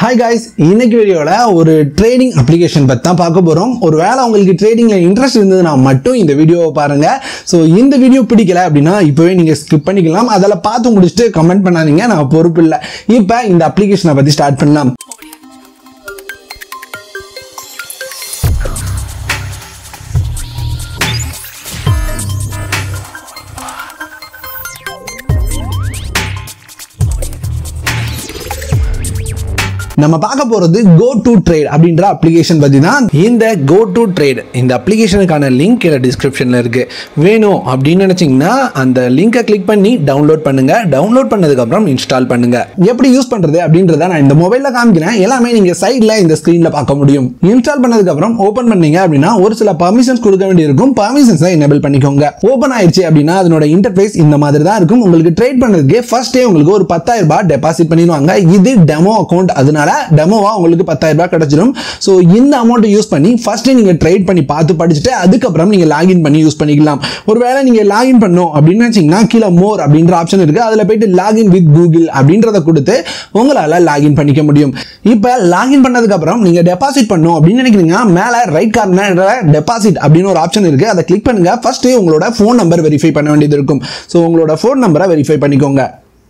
hi guys இன்னைக்கு வீடியோவில் ஒரு ட்ரேடிங் அப்ளிகேஷன் பற்றி தான் பார்க்க போகிறோம் ஒரு வேளை உங்களுக்கு ட்ரேடிங்கில் இன்ட்ரெஸ்ட் இருந்ததுன்னா மட்டும் இந்த வீடியோவை பாருங்கள் ஸோ இந்த வீடியோ பிடிக்கல அப்படின்னா இப்போவே நீங்கள் ஸ்கிப் பண்ணிக்கலாம் அதில் பார்த்து முடிச்சுட்டு கமெண்ட் பண்ணாதீங்க நான் பொறுப்பு இல்லை இப்போ இந்த அப்ளிகேஷனை பற்றி ஸ்டார்ட் பண்ணலாம் நம்ம பார்க்க போகிறது கோ டு ட்ரேட் அப்படின்ற அப்ளிகேஷன் பற்றி தான் இந்த கோ டு ட்ரேட் இந்த அப்ளிகேஷனுக்கான லிங்க் கீழே டிஸ்கிரிப்ஷனில் இருக்குது வேணும் அப்படின்னு நினச்சிங்கன்னா அந்த லிங்கை கிளிக் பண்ணி டவுன்லோட் பண்ணுங்கள் டவுன்லோட் பண்ணதுக்கப்புறம் இன்ஸ்டால் பண்ணுங்கள் எப்படி யூஸ் பண்ணுறது அப்படின்றத நான் இந்த மொபைலில் காமிக்கிறேன் எல்லாமே நீங்கள் சைடில் இந்த ஸ்க்ரீனில் பார்க்க முடியும் இன்ஸ்டால் பண்ணதுக்கப்புறம் ஓப்பன் பண்ணீங்க அப்படின்னா ஒரு சில பர்மிஷன்ஸ் கொடுக்க வேண்டியிருக்கும் பர்மிஷன்ஸை எனேபிள் பண்ணிக்கோங்க ஓப்பன் ஆயிடுச்சு அப்படின்னா அதனோட இன்டர்ஃபேஸ் இந்த மாதிரி தான் இருக்கும் உங்களுக்கு ட்ரேட் பண்ணதுக்கு ஃபர்ஸ்டே உங்களுக்கு ஒரு பத்தாயிரம் ரூபாய் டெபாசிட் பண்ணிடுவாங்க இது டெமோ அக்கௌண்ட் அதனால டெமோவா உங்களுக்கு பத்தாயிரம் ரூபாய் கிடைச்சிடும் ஸோ இந்த அமௌண்ட்டை யூஸ் பண்ணி ஃபர்ஸ்ட் நீங்க ட்ரேட் பண்ணி பார்த்து படிச்சுட்டு அதுக்கப்புறம் நீங்க லாகின் பண்ணி யூஸ் பண்ணிக்கலாம் ஒருவேளை நீங்க லாகின் பண்ணணும் அப்படின்னு நினைச்சீங்கன்னா கீழே மோர் அப்படின்ற ஆப்ஷன் இருக்கு அதுல போயிட்டு லாகின் வித் கூகுள் அப்படின்றத கொடுத்து உங்களால லாகின் பண்ணிக்க முடியும் இப்போ லாகின் பண்ணதுக்கு அப்புறம் நீங்க டெபாசிட் பண்ணணும் அப்படின்னு நினைக்கிறீங்கன்னா மேல ரைட் கார்னர்ல டெபாசிட் அப்படின்னு ஒரு ஆப்ஷன் இருக்கு அதை கிளிக் பண்ணுங்க ஃபர்ஸ்ட் உங்களோட ஃபோன் நம்பர் வெரிஃபை பண்ண வேண்டியது இருக்கும் ஸோ உங்களோட ஃபோன் நம்பரை வெரிஃபை பண்ணிக்கோங்க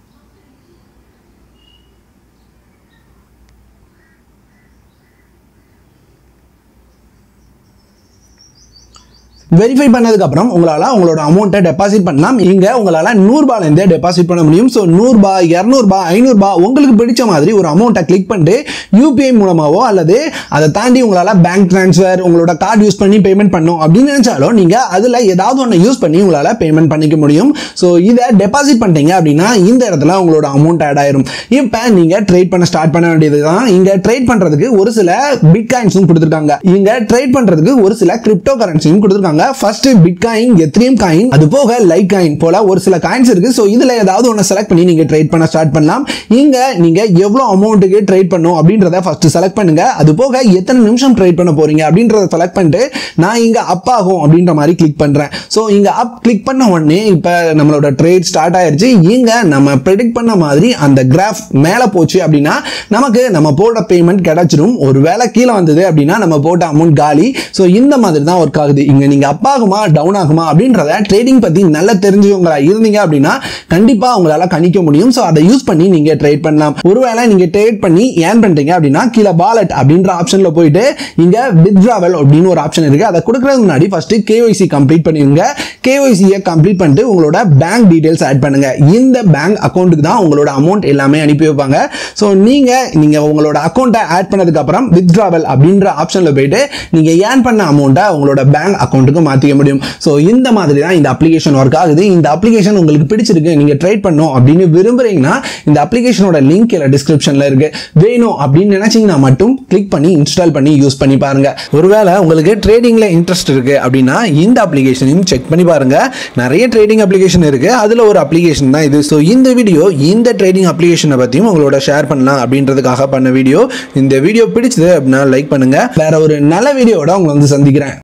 வெரிஃபை பண்ணதுக்கப்புறம் உங்களால் உங்களோட அமௌண்ட்டை டெபாசிட் பண்ணலாம் இங்கே உங்களால் நூறுபாலேருந்தே டெபாசிட் பண்ண முடியும் ஸோ நூறுபா இரநூறுபா ஐநூறுபா உங்களுக்கு பிடிச்ச மாதிரி ஒரு அமௌண்ட்டை கிளிக் பண்ணிட்டு யூபிஐ மூலமாவோ அல்லது அதை தாண்டி உங்களால் பேங்க் ட்ரான்ஸ்ஃபர் உங்களோட கார்டு யூஸ் பண்ணி பேமெண்ட் பண்ணும் அப்படின்னு நினச்சாலும் நீங்கள் அதில் ஏதாவது ஒன்று யூஸ் பண்ணி உங்களால் பேமெண்ட் பண்ணிக்க முடியும் ஸோ இதை டெபாசிட் பண்ணிட்டீங்க அப்படின்னா இந்த இடத்துல உங்களோட அமௌண்ட் ஆட் ஆயிரும் இப்போ நீங்கள் ட்ரேட் பண்ண ஸ்டார்ட் பண்ண வேண்டியது தான் இங்கே ட்ரேட் பண்ணுறதுக்கு ஒரு சில பிட் காயின்ஸும் கொடுத்துருக்காங்க இங்கே ட்ரேட் பண்ணுறதுக்கு ஒரு சில கிரிப்டோ கரன்சியும் கொடுத்துருக்காங்க ஃபர்ஸ்ட் பிட்காயின் எத்ரியம் காயின் அது போக லைட் காயின் போல ஒரு சில காயின்ஸ் இருக்கு ஸோ இதுல ஏதாவது ஒன்று செலக்ட் பண்ணி நீங்க ட்ரேட் பண்ண ஸ்டார்ட் பண்ணலாம் இங்க நீங்க எவ்வளவு அமௌண்ட்டுக்கு ட்ரேட் பண்ணும் அப்படின்றத ஃபர்ஸ்ட் செலக்ட் பண்ணுங்க அது போக எத்தனை நிமிஷம் ட்ரேட் பண்ண போறீங்க அப்படின்றத செலக்ட் பண்ணிட்டு நான் இங்க அப் ஆகும் அப்படின்ற மாதிரி கிளிக் பண்றேன் ஸோ இங்க அப் கிளிக் பண்ண உடனே இப்போ நம்மளோட ட்ரேட் ஸ்டார்ட் ஆயிருச்சு இங்க நம்ம ப்ரெடிக்ட் பண்ண மாதிரி அந்த கிராஃப் மேலே போச்சு அப்படின்னா நமக்கு நம்ம போட்ட பேமெண்ட் கிடைச்சிரும் ஒரு வேலை கீழே வந்தது அப்படின்னா நம்ம போட்ட அமௌண்ட் காலி ஸோ இந்த மாதிரி தான் ஒர்க் ஆகுது இங்க நீங்க அப் ஆகுமா டவுன் ஆகுமா அப்படின்றத ட்ரேடிங் பத்தி நல்லா தெரிஞ்சவங்களா இருந்தீங்க அப்படின்னா கண்டிப்பா உங்களால கணிக்க முடியும் ஸோ அதை யூஸ் பண்ணி நீங்க ட்ரேட் பண்ணலாம் ஒருவேளை நீங்க ட்ரேட் பண்ணி ஏன் பண்றீங்க அப்படின்னா கீழே பாலட் அப்படின்ற ஆப்ஷன்ல போயிட்டு இங்க வித்ட்ராவல் அப்படின்னு ஒரு ஆப்ஷன் இருக்கு அதை கொடுக்கறதுக்கு முன்னாடி ஃபர்ஸ்ட் கேஒய்சி கம்ப்ளீட் பண்ணிடுங்க கேஒய்சியை கம்ப்ளீட் பண்ணிட்டு உங்களோட பேங்க் டீடைல்ஸ் ஆட் பண்ணுங்க இந்த பேங்க் அக்கௌண்ட்டுக்கு தான் உங்களோட அமௌண்ட் எல்லாமே அனுப்பி வைப்பாங்க ஸோ நீங்க நீங்க உங்களோட அக்கௌண்ட்டை ஆட் பண்ணதுக்கு அப்புறம் வித்ட்ராவல் அப்படின்ற ஆப்ஷன்ல போயிட்டு நீங்க ஏன் பண்ண அமௌண்ட்டை உங்களோட பேங்க் அக்கௌண்ட்டுக்கு மாற்றிக்க முடியும் ஸோ இந்த மாதிரி தான் இந்த அப்ளிகேஷன் ஒர்க் ஆகுது இந்த அப்ளிகேஷன் உங்களுக்கு பிடிச்சிருக்கு நீங்க ட்ரேட் பண்ணணும் அப்படின்னு விரும்புறீங்கன்னா இந்த அப்ளிகேஷனோட லிங்க் இல்லை டிஸ்கிரிப்ஷன்ல இருக்கு வேணும் அப்படின்னு நினைச்சீங்கன்னா மட்டும் கிளிக் பண்ணி இன்ஸ்டால் பண்ணி யூஸ் பண்ணி பாருங்க ஒருவேளை உங்களுக்கு ட்ரேடிங்ல இன்ட்ரெஸ்ட் இருக்கு அப்படின்னா இந்த அப்ளிகேஷனையும் செக் பண்ணி பாருங்க நிறைய ட்ரேடிங் அப்ளிகேஷன் இருக்கு அதுல ஒரு அப்ளிகேஷன் தான் இது ஸோ இந்த வீடியோ இந்த ட்ரேடிங் அப்ளிகேஷனை பத்தியும் உங்களோட ஷேர் பண்ணலாம் அப்படின்றதுக்காக பண்ண வீடியோ இந்த வீடியோ பிடிச்சது அப்படின்னா லைக் பண்ணுங்க வேற ஒரு நல்ல வீடியோட உங்களை வந்து சந்திக்கிறேன்